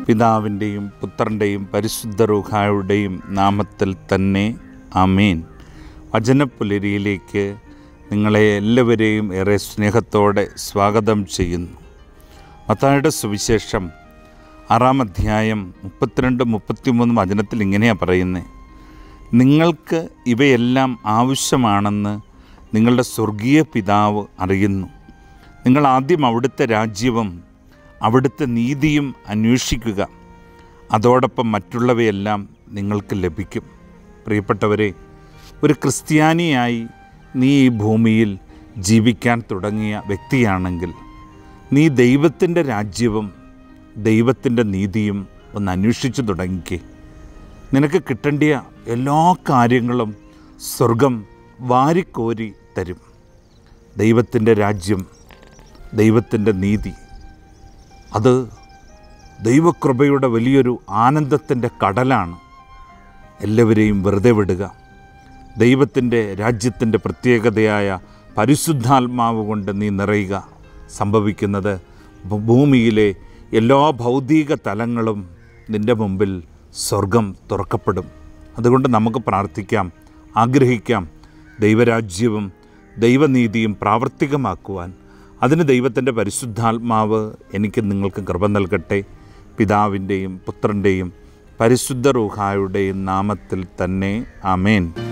പിതാവിൻ്റെയും പുത്രൻ്റെയും പരിശുദ്ധ റൂഹായുടെയും നാമത്തിൽ തന്നെ ആമേൻ വചനപ്പുലരിയിലേക്ക് നിങ്ങളെ എല്ലാവരെയും ഏറെ സ്നേഹത്തോടെ സ്വാഗതം ചെയ്യുന്നു മത്തായുടെ സുവിശേഷം ആറാം അധ്യായം മുപ്പത്തിരണ്ട് മുപ്പത്തിമൂന്ന് വചനത്തിൽ ഇങ്ങനെയാണ് പറയുന്നത് നിങ്ങൾക്ക് ഇവയെല്ലാം ആവശ്യമാണെന്ന് നിങ്ങളുടെ സ്വർഗീയ പിതാവ് അറിയുന്നു നിങ്ങൾ ആദ്യം അവിടുത്തെ രാജ്യവും അവിടുത്തെ നീതിയും അന്വേഷിക്കുക അതോടൊപ്പം മറ്റുള്ളവയെല്ലാം നിങ്ങൾക്ക് ലഭിക്കും പ്രിയപ്പെട്ടവരെ ഒരു ക്രിസ്ത്യാനിയായി നീ ഈ ഭൂമിയിൽ ജീവിക്കാൻ തുടങ്ങിയ വ്യക്തിയാണെങ്കിൽ നീ ദൈവത്തിൻ്റെ രാജ്യവും ദൈവത്തിൻ്റെ നീതിയും ഒന്ന് അന്വേഷിച്ചു തുടങ്ങിക്കേ നിനക്ക് കിട്ടേണ്ട എല്ലാ കാര്യങ്ങളും സ്വർഗം വാരിക്കോരി തരും ദൈവത്തിൻ്റെ രാജ്യം ദൈവത്തിൻ്റെ നീതി അത് ദൈവകൃപയുടെ വലിയൊരു ആനന്ദത്തിൻ്റെ കടലാണ് എല്ലാവരെയും വെറുതെ വിടുക ദൈവത്തിൻ്റെ രാജ്യത്തിൻ്റെ പ്രത്യേകതയായ പരിശുദ്ധാത്മാവ് കൊണ്ട് നീ നിറയുക സംഭവിക്കുന്നത് ഭൂ- ഭൂമിയിലെ എല്ലാ ഭൗതിക തലങ്ങളും നിൻ്റെ മുമ്പിൽ സ്വർഗം തുറക്കപ്പെടും അതുകൊണ്ട് നമുക്ക് പ്രാർത്ഥിക്കാം ആഗ്രഹിക്കാം ദൈവരാജ്യവും ദൈവനീതിയും പ്രാവർത്തികമാക്കുവാൻ അതിന് ദൈവത്തിൻ്റെ പരിശുദ്ധാത്മാവ് എനിക്ക് നിങ്ങൾക്ക് കൃപ നൽകട്ടെ പിതാവിൻ്റെയും പുത്രൻ്റെയും പരിശുദ്ധ റൂഹായുടെയും നാമത്തിൽ തന്നെ ആമേൻ